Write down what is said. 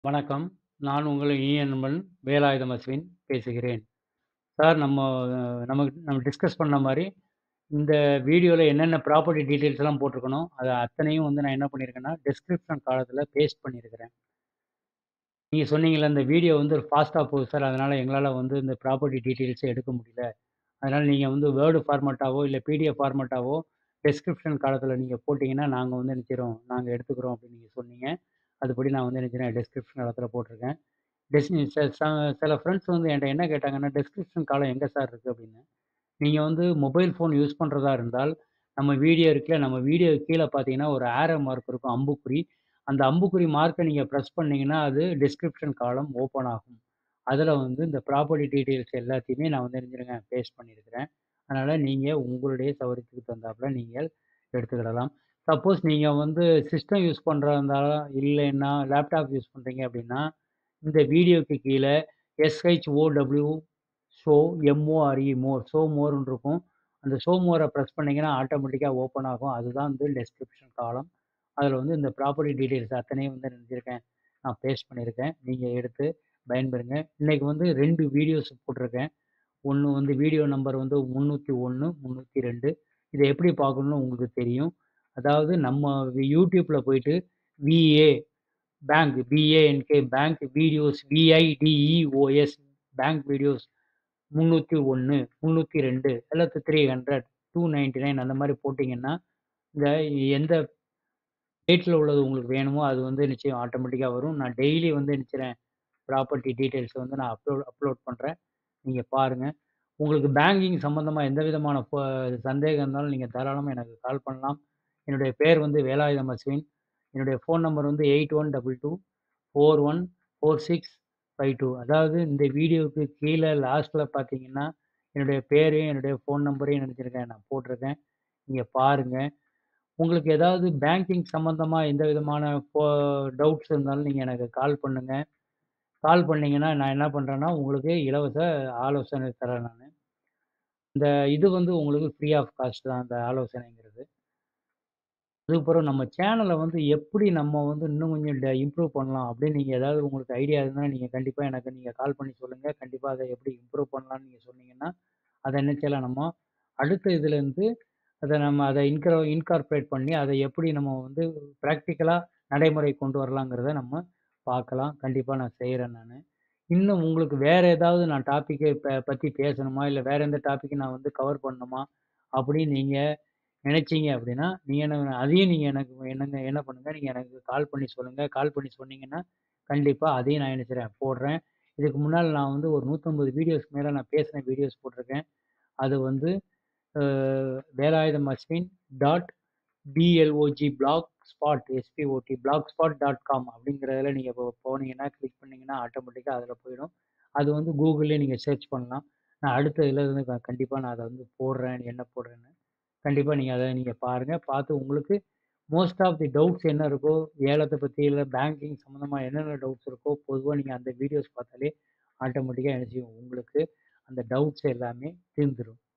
வணக்கம். நான் உங்கள் இனிய நண்பன் வேலாயுதம் அஸ்வின் பேசுகிறேன். சார் நம்ம நமக்கு நம்ம டிஸ்கஸ் பண்ண மாரி, இந்த வீடியோல என்னென்ன ப்ராப்பர்ட்டி டீட்டெயில்ஸ்லாம் போட்டிருக்கனோ, அத அத்தனையும் வந்து நான் என்ன பண்ணியிருக்கேன்னா, டிஸ்கிரிப்ஷன் காலத்தில பேஸ்ட் பண்ணியிருக்கிறேன். நீங்க சொன்னீங்கல்ல, இந்த வீடியோ வந்து ஃபாஸ்ட்டா போகுது சார். அதனால எங்களால வந்து இந்த ப்ராப்பர்ட்டி டீட்டெயில்ஸ எடுக்க முடியல. அதனால நீங்க வந்து வேர்ட் ஃபார்மேட்டாவோ, இல்ல பிடிஎஃப் ஃபார்மேட்டாவோ டிஸ்கிரிப்ஷன் காலத்தில நீங்க போட்டீங்கன்னா, நாங்க வந்து என்ன செய்றோம், நாங்க எடுத்துக்கிறோம் அப்படின்னு நீங்க சொன்னீங்க. அதுபடி நான் வந்து என்ன செய்றேன், டிஸ்கிரிப்ஷன் காலத்தில போட்டிருக்கேன். டெஸ்னி ச ச சில ஃப்ரெண்ட்ஸ் வந்து என்ட்ட என்ன கேட்டாங்கன்னா, டிஸ்கிரிப்ஷன் காலம் எங்க சார் இருக்கு அப்படின்னு. நீங்க வந்து மொபைல் ஃபோன் யூஸ் பண்றதா இருந்தால், நம்ம வீடியோ இருக்குல்ல, நம்ம வீடியோக்கு கீழ பார்த்தீங்கன்னா, ஒரு ஆரோ மார்க் இருக்கும் அம்புக்குறி. அந்த அம்புக்குறி மார்க்க நீங்க பிரஸ் பண்ணீங்கன்னா, அது டிஸ்கிரிப்ஷன் காலம் ஓப்பன் ஆகும். அதில வந்து இந்த ப்ராப்பர்ட்டி டீட்டெயில்ஸ் எல்லாத்தையுமே நான் வந்து என்ன செஞ்சிருக்கேன், பேஸ்ட் பண்ணியிருக்கிறேன். அதனால நீங்க உங்களுடைய சௌகரியத்துக்கு தகுந்தாப்புல நீங்கள் எடுத்துக்கிடலாம். சப்போஸ் நீங்க வந்து சிஸ்டம் யூஸ் பண்றதா இருந்தாலும், இல்லைன்னா லேப்டாப் யூஸ் பண்றீங்க அப்படின்னா, இந்த வீடியோக்கு கீழ S H O W show M O R E more show மோர்ன்னு இருக்கும். அந்த ஷோ மோர பிரஸ் பண்ணீங்கன்னா, ஆட்டோமேட்டிக்கா ஓப்பன் ஆகும். அதுதான் வந்து டிஸ்கிரிப்ஷன் காலம். அதில வந்து இந்த ப்ராப்பர்ட்டி டீட்டெயில்ஸ் அத்தனையும் வந்து என்ன செஞ்சிருக்கேன், நான் பேஸ்ட் பண்ணியிருக்கேன். நீங்க எடுத்து பயன்பெறுங்க. இன்னைக்கு வந்து 2 வீடியோஸ் போட்டிருக்கேன். ஒண்ணு வந்து வீடியோ நம்பர் வந்து 301, 302 இத எப்படி பார்க்கணும்னு உங்களுக்கு தெரியும். அதாவது நம்ம YouTubeல போயிட்டு விஏ bank B A N K bank videos V I D E O S bank videos 301, 302 அல்லது 300, 299 அந்த மாரி போட்டீங்கன்னா, இந்த எந்த டேட்ல உள்ளது உங்களுக்கு வேணுமோ, அது வந்து நிச்சயம் ஆட்டோமேட்டிக்கா வரும். நான் டெய்லி வந்து என்ன செய்றேன், ப்ராப்பர்ட்டி டீட்டெயில்ஸ வந்து நான் அப்லோட் அப்லோட் பண்றேன். நீங்க பாருங்க. உங்களுக்கு பேங்கிங் சம்மந்தமா எந்த விதமான ஃப சந்தேகம் இருந்தாலும் நீங்க தாராளமா எனக்கு கால் பண்ணலாம். என்னுடைய பெயர் வந்து வேலாயுதம் அஸ்வின். என்னுடைய ஃபோன் நம்பர் வந்து 8122414652 அதாவது இந்த வீடியோவுக்கு கீழ லாஸ்ட்ல பார்த்தீங்கன்னா, என்னுடைய பேரையும், என்னுடைய ஃபோன் நம்பரையும் என்ன செஞ்சிருக்கேன், நான் போட்டிருக்கேன். நீங்க பாருங்க. உங்களுக்கு ஏதாவது பேங்கிங் சம்மந்தமா எந்த விதமான ஃபோ டவுட்ஸ் இருந்தாலும் நீங்க எனக்கு கால் பண்ணுங்க. கால் பண்ணீங்கன்னா, நான் என்ன பண்றேன்னா, உங்களுக்கு இலவச ஆலோசனை தரேன் நானு. இந்த இது வந்து உங்களுக்கு ஃப்ரீ ஆஃப் காஸ்ட் தான் இந்த ஆலோசனைங்கிறது. அதுக்கப்புறம் நம்ம சேனல வந்து எப்படி நம்ம வந்து இன்னும் கொஞ்சம் ட இம்ப்ரூவ் பண்ணலாம் அப்படின்னு நீங்க ஏதாவது உங்களுக்கு ஐடியா இருந்தா, நீங்க கண்டிப்பா எனக்கு நீங்க கால் பண்ணி சொல்லுங்க. கண்டிப்பா அத எப்படி இம்ப்ரூவ் பண்ணலாம்னு நீங்க சொன்னீங்கன்னா, அத என்ன செய்யலாம் நம்ம அடுத்த இதுலேருந்து அத நம்ம அத இன்கா இன்கார்ப்பரேட் பண்ணி, அத எப்படி நம்ம வந்து பிராக்டிகலா நடைமுறைக்கு கொண்டு வரலாங்கிறத நம்ம பார்க்கலாம். கண்டிப்பா நான் செய்றேன் நானு. இன்னும் உங்களுக்கு வேற ஏதாவது நான் டாபிக்க ப பத்தி பேசணுமா, இல்ல வேற எந்த டாபிக் நான் வந்து கவர் பண்ணணுமா, அப்படின்னு நீங்க நினைச்சீங்க அப்படின்னா, நீங்க என்ன அதையும் நீங்க எனக்கு என்னங்க என்ன பண்ணுங்க, நீங்க எனக்கு கால் பண்ணி சொல்லுங்க. கால் பண்ணி சொன்னீங்கன்னா, கண்டிப்பா அதையும் நான் என்ன செய்றேன், போடுறேன். இதுக்கு முன்னால நான் வந்து ஒரு 150 வீடியோஸ்க்கு மேல நான் பேசின வீடியோஸ் போட்டிருக்கேன். அது வந்து அ Velayutham Ashwin dot B L O G blog spot S P O T blog spot dot com அப்படிங்கிறதுல நீங்க போ போனீங்கன்னா, கிளிக் பண்ணீங்கன்னா, ஆட்டோமேட்டிக்கா அதில போயிடும். அது வந்து கூகுள்லயே நீங்க சர்ச் பண்ணலாம். நான் அடுத்த இதுல இருந்து க கண்டிப்பா நான் அத வந்து போடுறேன். என்ன போடுறேன்னு. கண்டிப்பா நீங்க அத நீங்க பாருங்க. பார்த்து உங்களுக்கு மோஸ்ட் ஆஃப் தி டவுட்ஸ் என்ன இருக்கோ, ஏலத்த பத்தி, இல்ல பேங்கிங் சம்மந்தமா என்னென்ன டவுட்ஸ் இருக்கோ, பொதுவா நீங்க அந்த வீடியோஸ் பார்த்தாலே ஆட்டோமேட்டிக்கா என்ன செய்யும், உங்களுக்கு அந்த டவுட்ஸ் எல்லாமே தீர்ந்துரும்.